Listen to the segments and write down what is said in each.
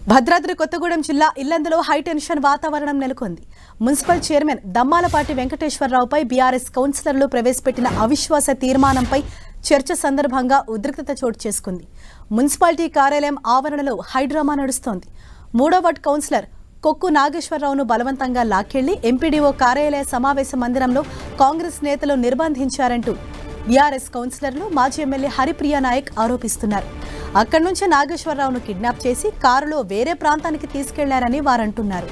భద్రాద్రి కొత్తగూడెం జిల్లా ఇల్లందులో హైటెన్షన్ వాతావరణం నెలకొంది మున్సిపల్ చైర్మన్ దమ్మాలపాటి వెంకటేశ్వరరావుపై బీఆర్ఎస్ కౌన్సిలర్లు ప్రవేశపెట్టిన అవిశ్వాస తీర్మానంపై చర్చ సందర్భంగా ఉద్రిక్తత చోటు చేసుకుంది మున్సిపాలిటీ కార్యాలయం ఆవరణలో హైడ్రామా నడుస్తోంది మూడో వార్డ్ కౌన్సిలర్ కొక్కు నాగేశ్వరరావును బలవంతంగా లాక్కెళ్లి ఎంపీడీఓ కార్యాలయ సమావేశ మందిరంలో కాంగ్రెస్ నేతలు నిర్బంధించారంటూ బీఆర్ఎస్ కౌన్సిలర్లు మాజీ ఎమ్మెల్యే హరిప్రియ నాయక్ ఆరోపిస్తున్నారు అక్కడి నుంచి నాగేశ్వరరావును కిడ్నాప్ చేసి కారులో వేరే ప్రాంతానికి తీసుకెళ్లారని వారంటున్నారు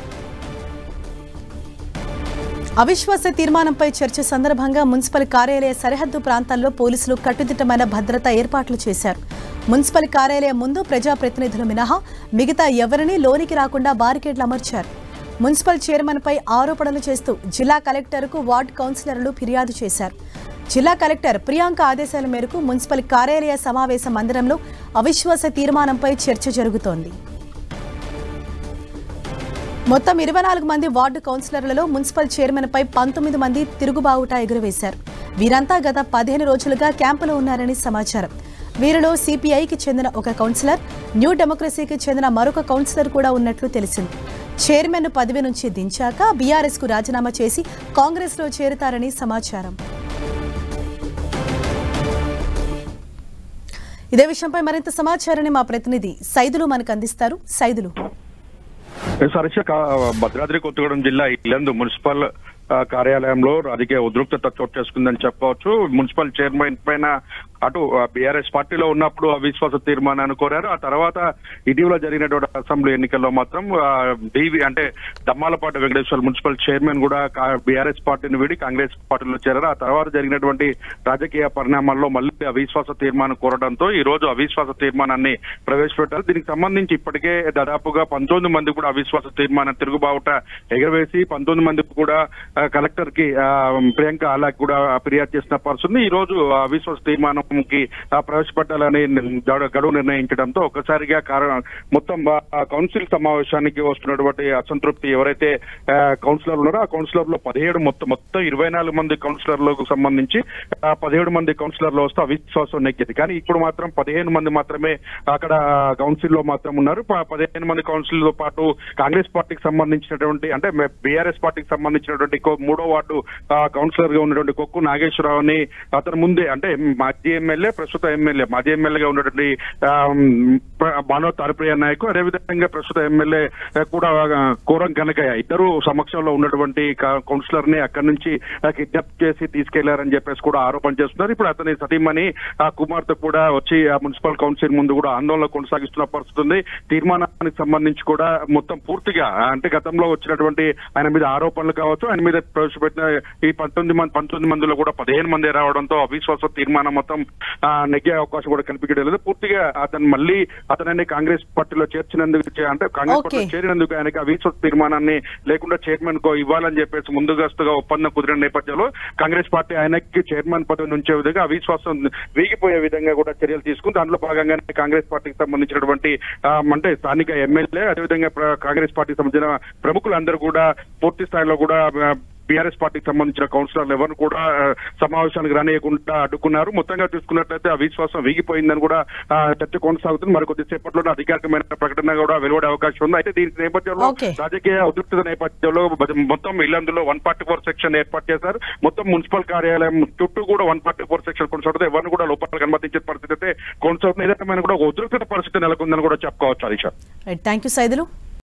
అవిశ్వాస తీర్మానంపై చర్చ సందర్భంగా మున్సిపల్ కార్యాలయ సరిహద్దు ప్రాంతాల్లో పోలీసులు కట్టుదిట్టమైన భద్రతా ఏర్పాట్లు చేశారు మున్సిపల్ కార్యాలయం ముందు ప్రజాప్రతినిధులు మినహా మిగతా ఎవరినీ లోనికి రాకుండా బారికేడ్లు అమర్చారు మున్సిపల్ చైర్మన్పై ఆరోపణలు చేస్తూ జిల్లా కలెక్టర్కు వార్డు కౌన్సిలర్లు ఫిర్యాదు చేశారు జిల్లా కలెక్టర్ ప్రియాంక ఆదేశాల మేరకు మున్సిపల్ కార్యాలయ సమావేశ మందిరంలో అవిశ్వాస తీర్మానంపై చర్చ జరుగుతోంది మొత్తం ఇరవై నాలుగు మంది వార్డు కౌన్సిలర్లలో మున్సిపల్ చైర్మన్పై పంతొమ్మిది మంది తిరుగుబావుట ఎగురవేశారు వీరంతా గత పదిహేను రోజులుగా క్యాంపులో ఉన్నారని సమాచారం వీరిలో సిపిఐకి చెందిన ఒక కౌన్సిలర్ న్యూ డెమోక్రసీకి చెందిన మరొక కౌన్సిలర్ కూడా ఉన్నట్లు తెలిసింది చైర్మన్ పదవి నుంచి దించాక బీఆర్ఎస్ కు రాజీనామా చేసి కాంగ్రెస్ లో చేరుతారని సమాచారం ఇదే విషయంపై మరింత సమాచారాన్ని మా ప్రతినిధి సైదులు మనకు అందిస్తారు సైదులు సరిష భద్రాద్రి కొత్తగూడెం జిల్లా ఇల్లందు మున్సిపల్ ఆ, కార్యాలయంలో రాజకీయ ఉద్రిక్తత చోటు చేసుకుందని చెప్పవచ్చు మున్సిపల్ చైర్మన్ పైన అటు బీఆర్ఎస్ పార్టీలో ఉన్నప్పుడు అవిశ్వాస తీర్మానాన్ని కోరారు ఆ తర్వాత ఇటీవల జరిగినటువంటి అసెంబ్లీ ఎన్నికల్లో మాత్రం డివి అంటే దమ్మాలపాటి వెంకటేశ్వర మున్సిపల్ చైర్మన్ కూడా బీఆర్ఎస్ పార్టీని వీడి కాంగ్రెస్ పార్టీలో చేరారు ఆ తర్వాత జరిగినటువంటి రాజకీయ పరిణామాల్లో మళ్ళీ అవిశ్వాస తీర్మానం కోరడంతో ఈ రోజు అవిశ్వాస తీర్మానాన్ని ప్రవేశపెట్టారు దీనికి సంబంధించి ఇప్పటికే దాదాపుగా పంతొమ్మిది మంది కూడా అవిశ్వాస తీర్మానం తిరుగుబావుట ఎగరవేసి పంతొమ్మిది మంది కూడా ఆ, కలెక్టర్ కి ఆ, ప్రియాంక అలాగ్ కూడా ఫిర్యాదు చేసిన పరిస్థితి ఈ రోజు అవిశ్వాస తీర్మానంకి ఆ, ప్రవేశపెట్టాలని గడు- గడువు నిర్ణయించడంతో ఒక్కసారిగా కార- మొత్తం ఆ, కౌన్సిల్ సమావేశానికి వస్తున్నటువంటి అసంతృప్తి ఎవరైతే ఆ, కౌన్సిలర్ ఉన్నారో ఆ కౌన్సిలర్ లో పదిహేడు మొత్తం మొత్తం ఇరవై నాలుగు మంది కౌన్సిలర్లకు సంబంధించి ఆ, పదిహేడు మంది కౌన్సిలర్లు వస్తే అవిశ్వాసం నెగ్గింది కానీ ఇప్పుడు మాత్రం పదిహేను మంది మాత్రమే అక్కడ కౌన్సిల్ లో మాత్రం ఉన్నారు ప- పదిహేను మంది కౌన్సిల్ తో పాటు కాంగ్రెస్ పార్టీకి సంబంధించినటువంటి అంటే బీఆర్ఎస్ పార్టీకి సంబంధించినటువంటి కో- మూడో వార్డు ఆ, కౌన్సిలర్ గా ఉన్నటువంటి కొక్కు నాగేశ్వరరావుని అతను ముందే అంటే మాజీ ఎమ్మెల్యే ప్రస్తుత ఎమ్మెల్యే మాజీ ఎమ్మెల్యేగా ఉన్నటువంటి ఆ, ప్ర- బానో తారప్రియ నాయక్ అదేవిధంగా ప్రస్తుత ఎమ్మెల్యే కూడా ఆ, కోరం కనకయ్య ఇద్దరు సమక్షంలో ఉన్నటువంటి క- కౌన్సిలర్ ని అక్కడి నుంచి కిడ్నాప్ చేసి తీసుకెళ్లారని చెప్పేసి కూడా ఆరోపణ చేస్తున్నారు ఇప్పుడు అతని సతీమణి ఆ కుమార్తె కూడా వచ్చి ఆ మున్సిపల్ కౌన్సిల్ ముందు కూడా ఆందోళన కొనసాగిస్తున్న పరిస్థితి ఉంది తీర్మానానికి సంబంధించి కూడా మొత్తం పూర్తిగా అంటే గతంలో వచ్చినటువంటి ఆయన మీద ఆరోపణలు కావచ్చు ఆయన మీద ప్రవేశపెట్టిన ఈ పంతొమ్మిది మంది పంతొమ్మిది మందిలో కూడా పదిహేను మంది రావడంతో అవిశ్వాస తీర్మానం మొత్తం ఆ, నెగ్గే అవకాశం కూడా కనిపించడం లేదు పూర్తిగా అతను మళ్ళీ అతనని కాంగ్రెస్ పార్టీలో చేర్చినందుకు చే- అంటే కాంగ్రెస్ Okay. పార్టీలో చేరినందుకు ఆయనకి అవిశ్వాస తీర్మానాన్ని లేకుండా చైర్మన్ కో ఇవ్వాలని చెప్పేసి ముందుగాస్తుగా ఒప్పందం కుదిరిన నేపథ్యంలో కాంగ్రెస్ పార్టీ ఆయనకి చైర్మన్ పదవి నుంచే విధంగా అవిశ్వాసం వీగిపోయే విధంగా కూడా చర్యలు తీసుకుని దాంట్లో భాగంగానే కాంగ్రెస్ పార్టీకి సంబంధించినటువంటి ఆ, అంటే స్థానిక ఎమ్మెల్యే అదేవిధంగా ప్ర- కాంగ్రెస్ పార్టీకి సంబంధించిన ప్రముఖులందరూ కూడా పూర్తి స్థాయిలో కూడా ఆ, బీఆర్ఎస్ పార్టీకి సంబంధించిన కౌన్సిలర్లు ఎవరు కూడా ఆ, సమావేశానికి రానియకుండా అడ్డుకున్నారు మొత్తంగా చూసుకున్నట్లయితే అవిశ్వాసం వీగిపోయిందని కూడా ఆ, చర్చ కొనసాగుతుంది మరి కొద్దిసేపట్లోనే అధికారికమైన ప్రకటన కూడా వెలువడే అవకాశం ఉంది అయితే దీని నేపథ్యంలో Okay. రాజకీయ ఉద్రిక్తత నేపథ్యంలో బ- మొత్తం ఇల్లందులో వన్ ఫార్టీ ఫోర్ సెక్షన్ ఏర్పాటు చేశారు మొత్తం మున్సిపల్ కార్యాలయం చుట్టూ కూడా వన్ ఫార్టీ ఫోర్ సెక్షన్ కొనసాగుతుంది ఎవరిని కూడా లోపలికి అనుమతించే పరిస్థితి అయితే కొనసాగుతుంది ఏదైనా కూడా ఒక ఉద్రిక్తత పరిస్థితి నెలకొందని కూడా చెప్పుకోవచ్చు Harish right thank you Saidulu